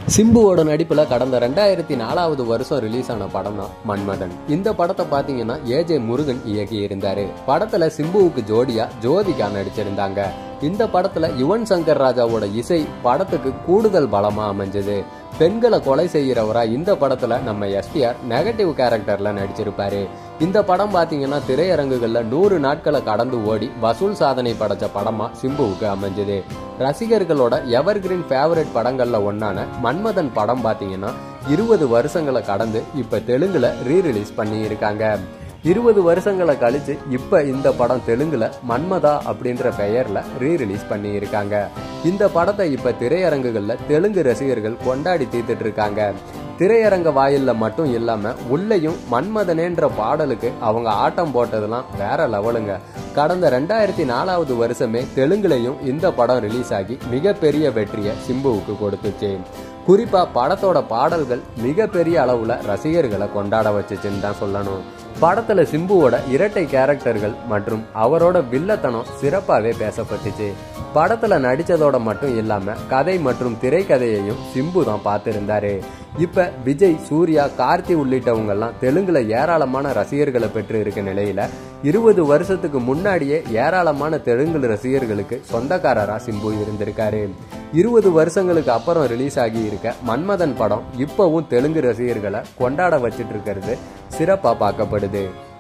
சிம்புவோட நடிப்புல கடந்த ரெண்டாயிரத்தி நாலாவது வருஷம் ரிலீஸ் ஆன படம் தான் மன்மதன் இந்த படத்தை பாத்தீங்கன்னா ஏஜே முருகன் இயக்கி இருந்தாரு படத்துல சிம்புவுக்கு ஜோடியா ஜோதிகா நடிச்சிருந்தாங்க இந்த படத்துல யுவன் சங்கர் ராஜாவோட இசை படத்துக்கு கூடுதல் பலமா அமைஞ்சது பெண்களை கொலை செய்யறவரா இந்த படத்துல நம்ம எஸ்டிஆர் நெகட்டிவ் கேரக்டர்ல நடிச்சிருப்பாரு இந்த படம் பாத்தீங்கன்னா திரையரங்குகள்ல நூறு நாட்களை கடந்து ஓடி வசூல் சாதனை படைச்ச படமா சிம்புவுக்கு அமைஞ்சது ரசிகர்களோட எவர்கிரீன் ஃபேவரட் படங்கள்ல ஒன்னான மன்மதன் படம் பாத்தீங்கன்னா இருபது வருஷங்களை கடந்து இப்ப தெலுங்குல ரீ ரிலீஸ் பண்ணி இருக்காங்க இருபது வருஷங்களை கழிச்சு இப்ப இந்த படம் தெலுங்குல மன்மதா அப்படின்ற பெயர்ல ரீ ரிலீஸ் பண்ணி இருக்காங்க இந்த படத்தை இப்ப திரையரங்குகள்ல தெலுங்கு ரசிகர்கள் கொண்டாடி தீர்த்துட்டு இருக்காங்க திரையரங்க வாயில்ல மட்டும் இல்லாம உள்ளேயும் மன்மதனேன்ற பாடலுக்கு அவங்க ஆட்டம் போட்டதெல்லாம் வேற லெவலுங்க கடந்த ரெண்டாயிரத்தி நாலாவது வருஷமே தெலுங்குலையும் இந்த படம் ரிலீஸ் ஆகி மிகப்பெரிய வெற்றியை சிம்புவுக்கு கொடுத்துச்சு குறிப்பா படத்தோட பாடல்கள் மிகப்பெரிய அளவுல ரசிகர்களை கொண்டாட வச்சுச்சுன்னு தான் சொல்லணும் படத்துல சிம்புவோட இரட்டை கேரக்டர்கள் மற்றும் அவரோட வில்லத்தனம் சிறப்பாவே பேசப்பட்டுச்சு படத்துல நடிச்சதோட மட்டும் இல்லாம கதை மற்றும் திரைக்கதையையும் சிம்பு தான் பார்த்திருந்தாரு இப்ப விஜய் சூர்யா கார்த்தி உள்ளிட்டவங்க எல்லாம் தெலுங்குல ஏராளமான ரசிகர்களை பெற்று இருக்க நிலையில இருபது வருஷத்துக்கு முன்னாடியே ஏராளமான தெலுங்கு ரசிகர்களுக்கு சொந்தக்காரரா சிம்பு இருந்திருக்காரு இருபது வருஷங்களுக்கு அப்புறம் ரிலீஸ் ஆகி இருக்க மன்மதன் படம் இப்பவும் தெலுங்கு ரசிகர்களை கொண்டாட வச்சிட்டு இருக்கிறது சிறப்பா பார்க்கப்படுது